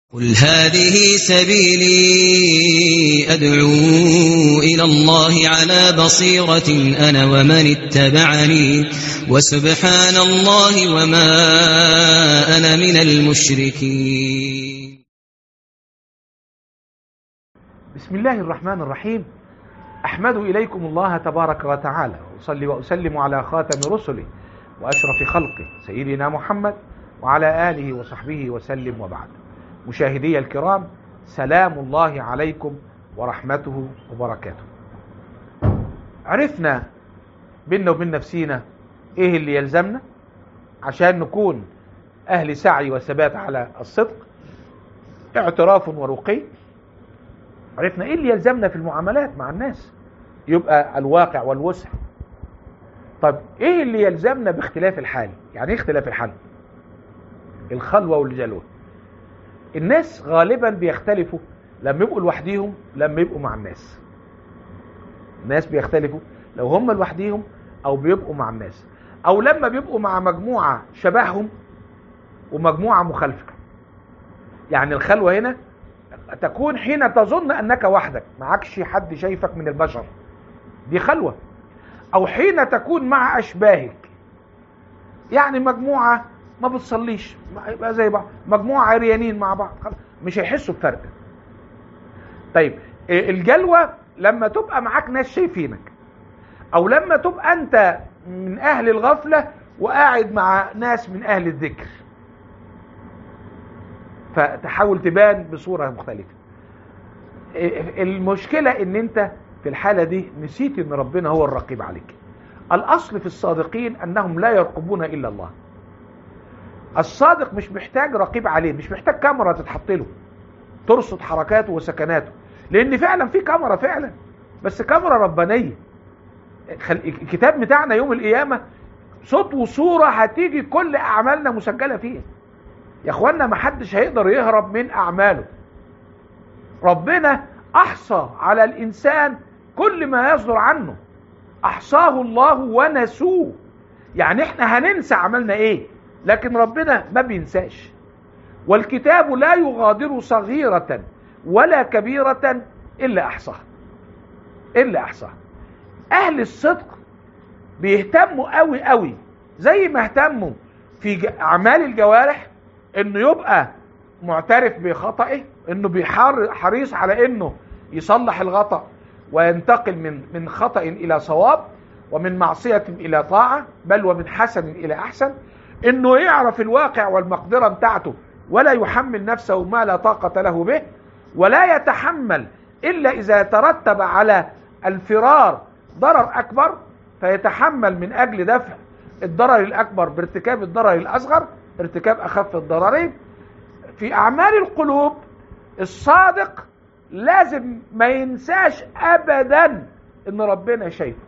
قل هذه سبيلي أدعو إلى الله على بصيرة أنا ومن اتبعني وسبحان الله وما أنا من المشركين بسم الله الرحمن الرحيم أحمد إليكم الله تبارك وتعالى وأصلي وأسلم على خاتم رسله وأشرف خلقه سيدنا محمد وعلى آله وصحبه وسلم وبعد مشاهدي الكرام سلام الله عليكم ورحمته وبركاته عرفنا بينا وبين نفسينا ايه اللي يلزمنا عشان نكون اهل سعي وثبات على الصدق اعتراف ورقي عرفنا ايه اللي يلزمنا في المعاملات مع الناس يبقى الواقع والوسع طب ايه اللي يلزمنا باختلاف الحال يعني ايه اختلاف الحال الخلوة والجلوة الناس غالبا بيختلفوا لما يبقوا لوحديهم لما يبقوا مع الناس الناس بيختلفوا لو هم لوحديهم او بيبقوا مع الناس او لما بيبقوا مع مجموعة شبههم ومجموعة مخالفة يعني الخلوة هنا تكون حين تظن انك وحدك معكش حد شايفك من البشر دي خلوة او حين تكون مع اشباهك يعني مجموعة ما بتصليش يبقى زي بعض مجموعة عريانين مع بعض مش هيحسوا بفرق طيب الجلوة لما تبقى معاك ناس شايفينك او لما تبقى انت من اهل الغفلة وقاعد مع ناس من اهل الذكر فتحاول تبان بصورة مختلفة المشكلة ان انت في الحالة دي نسيت ان ربنا هو الرقيب عليك الاصل في الصادقين انهم لا يرقبون الا الله الصادق مش محتاج رقيب عليه مش محتاج كاميرا تتحط له ترصد حركاته وسكناته لان فعلا في كاميرا فعلا بس كاميرا ربانيه الكتاب بتاعنا يوم القيامه صوت وصوره هتيجي كل اعمالنا مسجله فيها يا اخوانا ما حدش هيقدر يهرب من اعماله ربنا احصى على الانسان كل ما يصدر عنه احصاه الله ونسوه يعني احنا هننسى عملنا ايه لكن ربنا ما بينساش والكتاب لا يغادر صغيرة ولا كبيرة إلا أحصاها إلا أحصاها أهل الصدق بيهتموا قوي قوي زي ما اهتموا في أعمال الجوارح إنه يبقى معترف بخطئه إنه بيحريص على إنه يصلح الغطأ وينتقل من من خطأ إلى صواب ومن معصية إلى طاعة بل ومن حسن إلى أحسن انه يعرف الواقع والمقدرة بتاعته ولا يحمل نفسه ما لا طاقة له به ولا يتحمل الا اذا ترتب على الفرار ضرر اكبر فيتحمل من اجل دفع الضرر الاكبر بارتكاب الضرر الاصغر ارتكاب اخف الضررين في اعمال القلوب الصادق لازم ما ينساش ابدا ان ربنا شايفه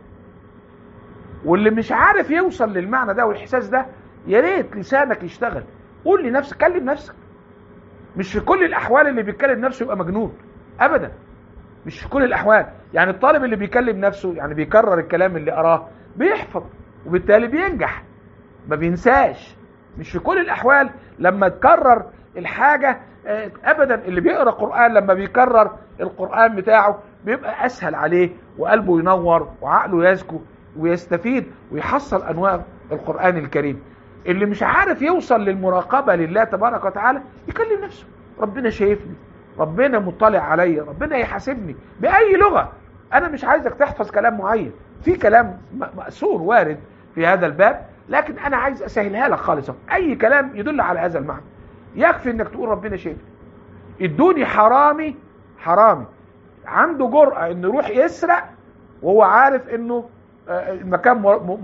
واللي مش عارف يوصل للمعنى ده والاحساس ده يا ريت لسانك يشتغل قول لنفسك كلم نفسك مش في كل الاحوال اللي بيتكلم نفسه يبقى مجنون ابدا مش في كل الاحوال يعني الطالب اللي بيكلم نفسه يعني بيكرر الكلام اللي قراه بيحفظ وبالتالي بينجح ما بينساش مش في كل الاحوال لما تكرر الحاجه ابدا اللي بيقرا قران لما بيكرر القران بتاعه بيبقى اسهل عليه وقلبه ينور وعقله يزكو ويستفيد ويحصل انواع القران الكريم اللي مش عارف يوصل للمراقبة لله تبارك وتعالى يكلم نفسه ربنا شايفني ربنا مطلع عليا ربنا يحاسبني بأي لغة أنا مش عايزك تحفظ كلام معين في كلام مأسور وارد في هذا الباب لكن أنا عايز أسهلها لك خالص أي كلام يدل على هذا المعنى يكفي إنك تقول ربنا شايفني ادوني حرامي حرامي عنده جرأة إنه يروح يسرق وهو عارف إنه المكان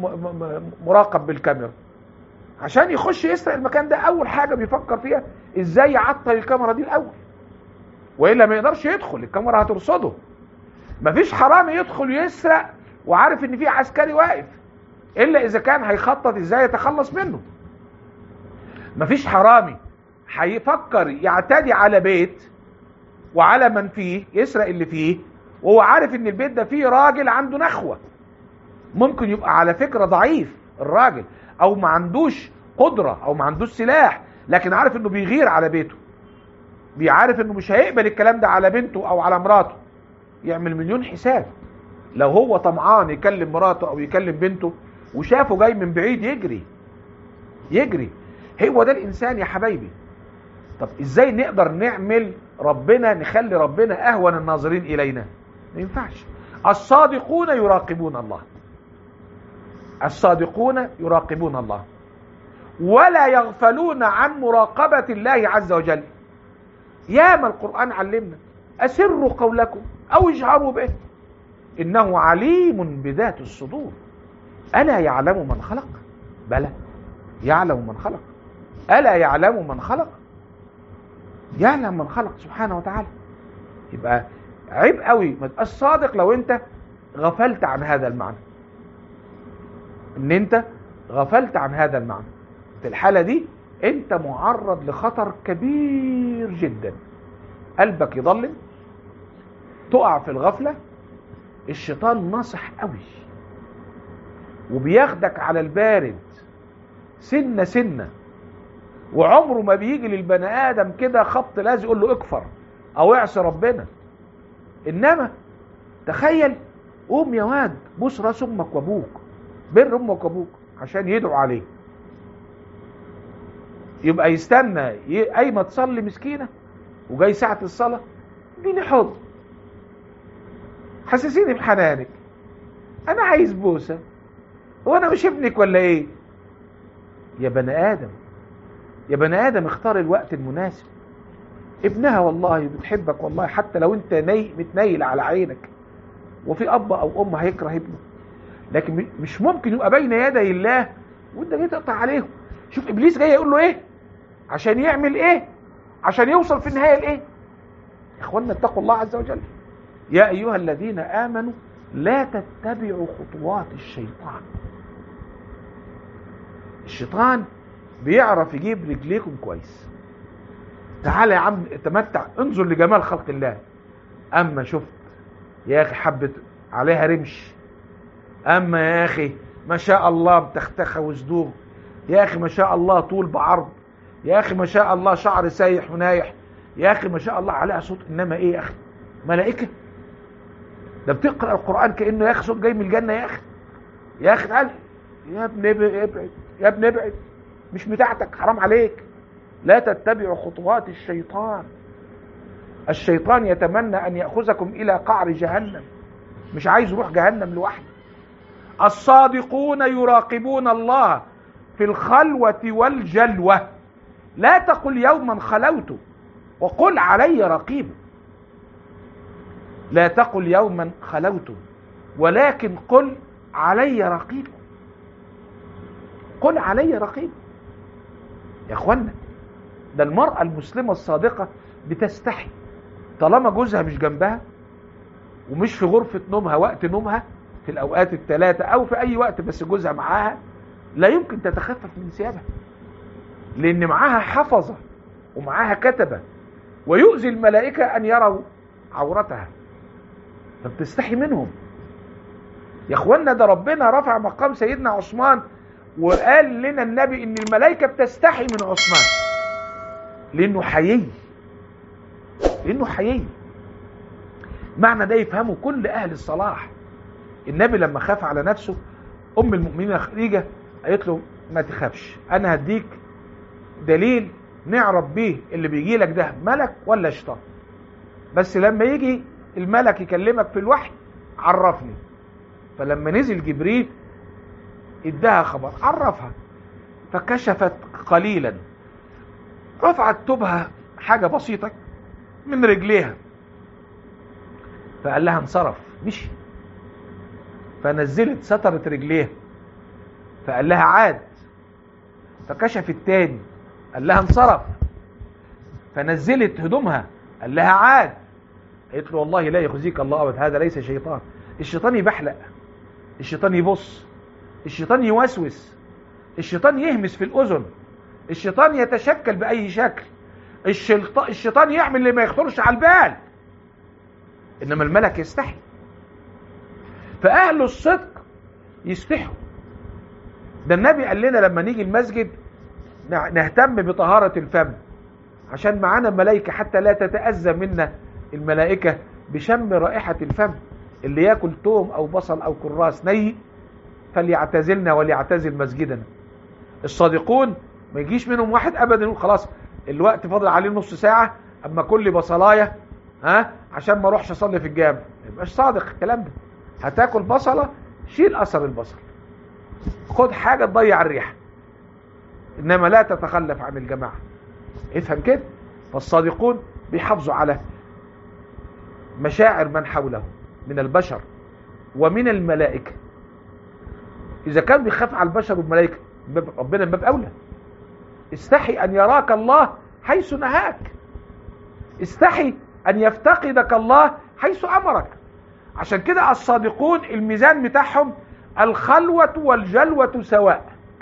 مراقب بالكاميرا عشان يخش يسرق المكان ده اول حاجه بيفكر فيها ازاي يعطل الكاميرا دي الاول والا ما يقدرش يدخل الكاميرا هترصده مفيش حرامي يدخل يسرق وعارف ان في عسكري واقف الا اذا كان هيخطط ازاي يتخلص منه مفيش حرامي هيفكر يعتدي على بيت وعلى من فيه يسرق اللي فيه وهو عارف ان البيت ده فيه راجل عنده نخوه ممكن يبقى على فكره ضعيف الراجل او ما عندوش قدرة او ما عندوش سلاح لكن عارف انه بيغير على بيته بيعرف انه مش هيقبل الكلام ده على بنته او على مراته يعمل مليون حساب لو هو طمعان يكلم مراته او يكلم بنته وشافه جاي من بعيد يجري يجري هو ده الانسان يا حبايبي طب ازاي نقدر نعمل ربنا نخلي ربنا اهون الناظرين الينا ما ينفعش الصادقون يراقبون الله الصادقون يراقبون الله ولا يغفلون عن مراقبة الله عز وجل ياما القرآن علمنا أسروا قولكم أو اجهروا به إنه عليم بذات الصدور ألا يعلم من خلق بلى يعلم من خلق ألا يعلم من خلق يعلم من خلق سبحانه وتعالى يبقى عيب قوي ما تبقاش صادق لو انت غفلت عن هذا المعنى ان انت غفلت عن هذا المعنى في الحالة دي انت معرض لخطر كبير جدا قلبك يضلم تقع في الغفلة الشيطان ناصح قوي وبياخدك على البارد سنة سنة وعمره ما بيجي للبني ادم كده خبط لازم يقول له اكفر او اعصي ربنا انما تخيل قوم يا واد بوس راس امك وابوك بر امك وابوك عشان يدعوا عليه يبقى يستنى ي- قايمه تصلي مسكينه وجاي ساعه الصلاه اديني حضن حسسيني بحنانك انا عايز بوسه هو انا مش ابنك ولا ايه يا بني ادم يا بني ادم اختار الوقت المناسب ابنها والله بتحبك والله حتى لو انت ني متنيل على عينك وفي اب او ام هيكره ابنه لكن م- مش ممكن يبقى بين يدي الله وانت جاي تقطع عليهم شوف ابليس جاي يقول له ايه عشان يعمل ايه عشان يوصل في النهايه لايه يا اخوانا اتقوا الله عز وجل يا ايها الذين امنوا لا تتبعوا خطوات الشيطان الشيطان بيعرف يجيب رجليكم كويس تعالى يا عم تمتع انظر لجمال خلق الله اما شفت يا اخي حبت عليها رمش اما يا اخي ما شاء الله بتختخى وصدور يا اخي ما شاء الله طول بعرض يا اخي ما شاء الله شعر سايح ونايح يا اخي ما شاء الله عليها صوت انما ايه يا اخي ملائكه ده بتقرا القران كانه يا اخي صوت جاي من الجنه يا اخي يا اخي تعال يا ابن ابعد يا ابن ابعد مش بتاعتك حرام عليك لا تتبعوا خطوات الشيطان الشيطان يتمنى ان ياخذكم الى قعر جهنم مش عايز يروح جهنم لوحده الصادقون يراقبون الله في الخلوة والجلوة لا تقل يوما خلوت وقل علي رقيب لا تقل يوما خلوت ولكن قل علي رقيب قل علي رقيب يا اخوانا ده المرأة المسلمة الصادقة بتستحي طالما جوزها مش جنبها ومش في غرفة نومها وقت نومها في الأوقات الثلاثة أو في أي وقت بس جوزها معاها لا يمكن تتخفف من ثيابها لأن معاها حفظة ومعاها كتبة ويؤذي الملائكة أن يروا عورتها فبتستحي منهم يا اخوانا ده ربنا رفع مقام سيدنا عثمان وقال لنا النبي ان الملائكه بتستحي من عثمان لانه حيي لانه حيي معنى ده يفهمه كل اهل الصلاح النبي لما خاف على نفسه ام المؤمنين خديجه قالت له ما تخافش انا هديك دليل نعرف بيه اللي بيجي لك ده ملك ولا شيطان بس لما يجي الملك يكلمك في الوحي عرفني فلما نزل جبريل اداها خبر عرفها فكشفت قليلا رفعت توبها حاجة بسيطة من رجليها فقال لها انصرف مشي فنزلت سترت رجليها فقال لها عاد فكشف التاني قال لها انصرف فنزلت هدومها قال لها عاد قالت له والله لا يخزيك الله ابدا هذا ليس شيطان الشيطان يبحلق الشيطان يبص الشيطان يوسوس الشيطان يهمس في الاذن الشيطان يتشكل باي شكل الشيطان, الشيطان يعمل اللي ما يخطرش على البال انما الملك يستحي فاهل الصدق يستحوا ده النبي قال لنا لما نيجي المسجد نهتم بطهارة الفم عشان معانا ملائكة حتى لا تتأذى منا الملائكة بشم رائحة الفم اللي ياكل توم او بصل او كراس ني فليعتزلنا وليعتزل مسجدنا الصادقون ما يجيش منهم واحد ابدا يقول خلاص الوقت فاضل عليه نص ساعة اما كل بصلاية ها عشان ما اروحش اصلي في الجامع ما يبقاش صادق الكلام ده هتاكل بصلة شيل اثر البصل خد حاجة تضيع الريحة انما لا تتخلف عن الجماعة افهم كده فالصادقون بيحافظوا على مشاعر من حوله من البشر ومن الملائكة إذا كان بيخاف على البشر والملائكة ربنا من باب أولى استحي أن يراك الله حيث نهاك استحي أن يفتقدك الله حيث أمرك عشان كده الصادقون الميزان بتاعهم الخلوة والجلوة سواء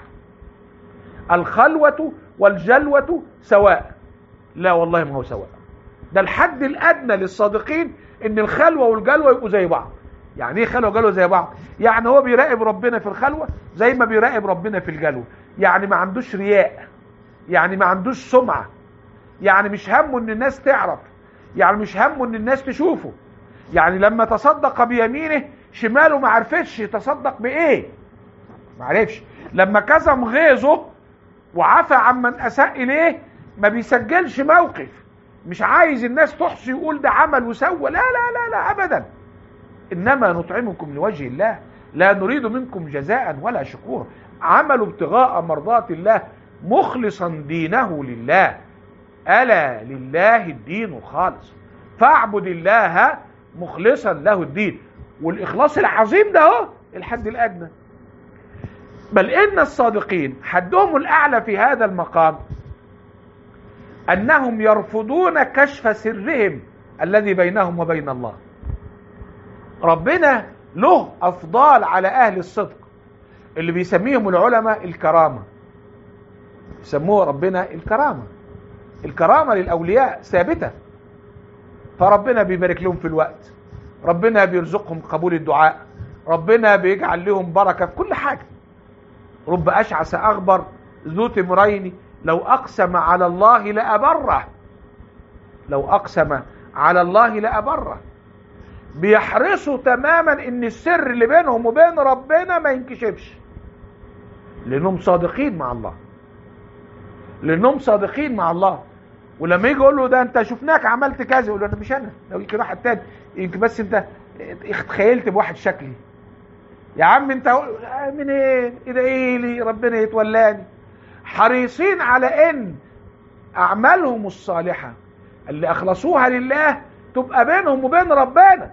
الخلوة والجلوة سواء لا والله ما هو سواء ده الحد الأدنى للصادقين ان الخلوة والجلوة يبقوا زي بعض يعني ايه خلوة وجلوة زي بعض يعني هو بيراقب ربنا في الخلوة زي ما بيراقب ربنا في الجلوة يعني ما عندوش رياء يعني ما عندوش سمعة يعني مش همه ان الناس تعرف يعني مش همه ان الناس تشوفه يعني لما تصدق بيمينه شماله ما عرفتش يتصدق بايه ما عرفش لما كظم غيظه وعفى عمن اساء اليه ما بيسجلش موقف مش عايز الناس تحصي يقول ده عمل وسوى لا لا لا لا ابدا انما نطعمكم لوجه الله لا نريد منكم جزاء ولا شكورا عملوا ابتغاء مرضات الله مخلصا دينه لله الا لله الدين الخالص فاعبد الله مخلصا له الدين والاخلاص العظيم ده اهو الحد الادنى بل ان الصادقين حدهم الاعلى في هذا المقام انهم يرفضون كشف سرهم الذي بينهم وبين الله ربنا له افضال على اهل الصدق اللي بيسميهم العلماء الكرامه يسموه ربنا الكرامه الكرامه للاولياء ثابته فربنا بيبارك لهم في الوقت ربنا بيرزقهم قبول الدعاء ربنا بيجعل لهم بركه في كل حاجه رب اشعث اغبر ذو تمرين لو أقسم على الله لأبره لو أقسم على الله لأبره بيحرصوا تماما ان السر اللي بينهم وبين ربنا ما ينكشفش لانهم صادقين مع الله لانهم صادقين مع الله ولما يجي يقول له ده انت شفناك عملت كذا يقول له انا مش انا لو يمكن واحد تاني يمكن بس انت تخيلت بواحد شكلي يا عم انت منين ادعي لي ربنا يتولاني حريصين على ان اعمالهم الصالحة اللي اخلصوها لله تبقى بينهم وبين ربنا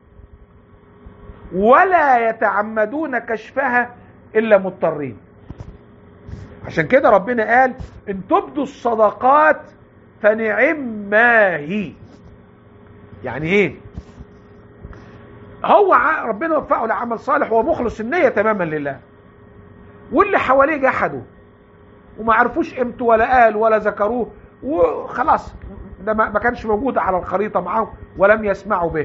ولا يتعمدون كشفها الا مضطرين عشان كده ربنا قال ان تبدوا الصدقات فنعم ما هي يعني ايه هو ربنا وفقه لعمل صالح ومخلص النية تماما لله واللي حواليه جحدوا وما عرفوش قيمته ولا قال ولا ذكروه وخلاص ده ما كانش موجود على الخريطة معاهم ولم يسمعوا به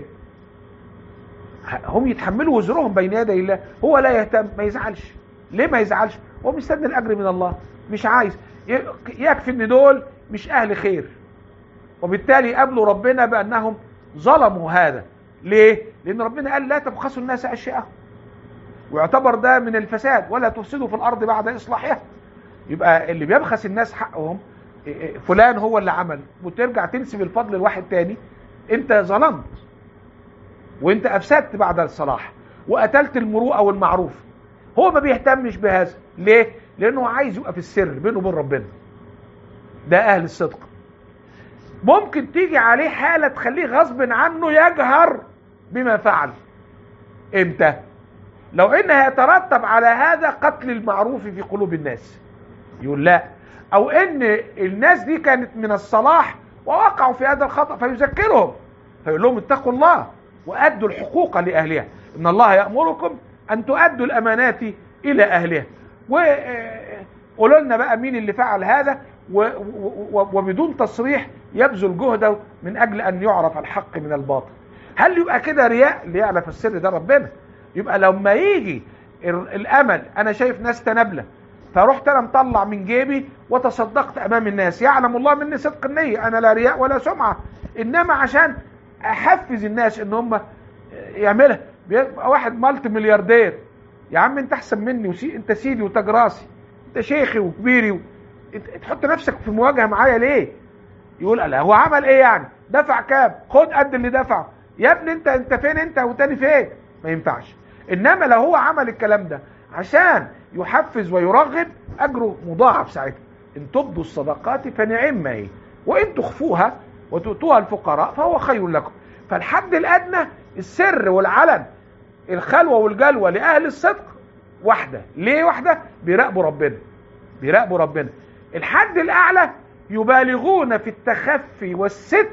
هم يتحملوا وزرهم بين يدي الله هو لا يهتم ما يزعلش ليه ما يزعلش هو مستني الاجر من الله مش عايز يكفي ان دول مش اهل خير وبالتالي يقابلوا ربنا بانهم ظلموا هذا ليه لان ربنا قال لا تبخسوا الناس اشياءهم ويعتبر ده من الفساد ولا تفسدوا في الارض بعد اصلاحها يبقى اللي بيبخس الناس حقهم فلان هو اللي عمل وترجع تنسب الفضل لواحد تاني انت ظلمت وانت افسدت بعد الصلاح وقتلت المروءه والمعروف هو ما بيهتمش بهذا ليه لانه عايز يبقى في السر بينه وبين ربنا ده اهل الصدق ممكن تيجي عليه حالة تخليه غصب عنه يجهر بما فعل امتى لو ان هيترتب على هذا قتل المعروف في قلوب الناس يقول لا او ان الناس دي كانت من الصلاح ووقعوا في هذا الخطأ فيذكرهم فيقول لهم اتقوا الله وادوا الحقوق لاهلها ان الله يأمركم ان تؤدوا الامانات الى اهلها وقولوا لنا بقى مين اللي فعل هذا وبدون تصريح يبذل جهده من اجل ان يعرف الحق من الباطل هل يبقى كده رياء اللي يعرف السر ده ربنا يبقى لما يجي الامل انا شايف ناس تنابله فرحت انا مطلع من جيبي وتصدقت امام الناس يعلم الله مني صدق النية انا لا رياء ولا سمعة انما عشان احفز الناس ان هم يعملها بيبقى واحد مالتي ملياردير يا عم انت احسن مني وسي... انت سيدي وتاج راسي انت شيخي وكبيري و... انت تحط نفسك في مواجهه معايا ليه يقول لا هو عمل ايه يعني دفع كام خد قد اللي دفعه يا ابني انت انت فين انت وتاني فين ما ينفعش انما لو هو عمل الكلام ده عشان يحفز ويرغب اجره مضاعف ساعتها ان تبدوا الصدقات فنعم ما هي وان تخفوها وتؤتوها الفقراء فهو خير لكم فالحد الادنى السر والعلن الخلوه والجلوه لاهل الصدق واحده ليه واحده بيراقبوا ربنا بيراقبوا ربنا الحد الاعلى يبالغون في التخفي والستر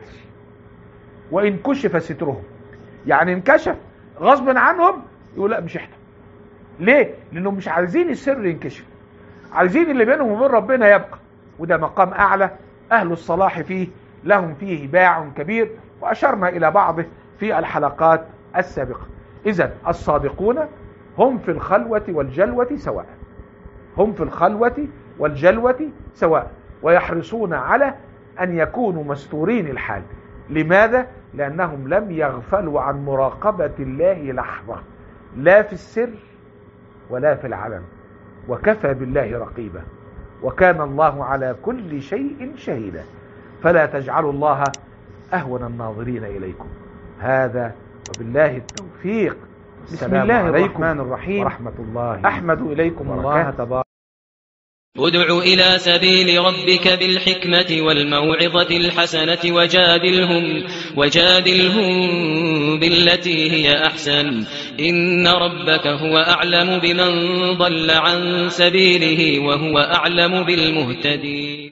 وان كشف سترهم يعني انكشف غصب عنهم يقول لا مش احنا ليه لانهم مش عايزين السر ينكشف عايزين اللي بينهم وبين ربنا يبقى وده مقام اعلى اهل الصلاح فيه لهم فيه باع كبير واشرنا الى بعضه في الحلقات السابقه اذا الصادقون هم في الخلوه والجلوه سواء هم في الخلوه والجلوه سواء ويحرصون على ان يكونوا مستورين الحال لماذا لانهم لم يغفلوا عن مراقبه الله لحظه لا في السر ولا في العلن وكفى بالله رقيبا وكان الله على كل شيء شهيدا فلا تجعلوا الله اهون الناظرين اليكم هذا وبالله التوفيق بسم الله الرحمن الرحيم ورحمة الله احمد اليكم الله الله تبارك ادع إلى سبيل ربك بالحكمة والموعظة الحسنة وجادلهم وجادلهم بالتي هي أحسن إن ربك هو أعلم بمن ضل عن سبيله وهو أعلم بالمهتدين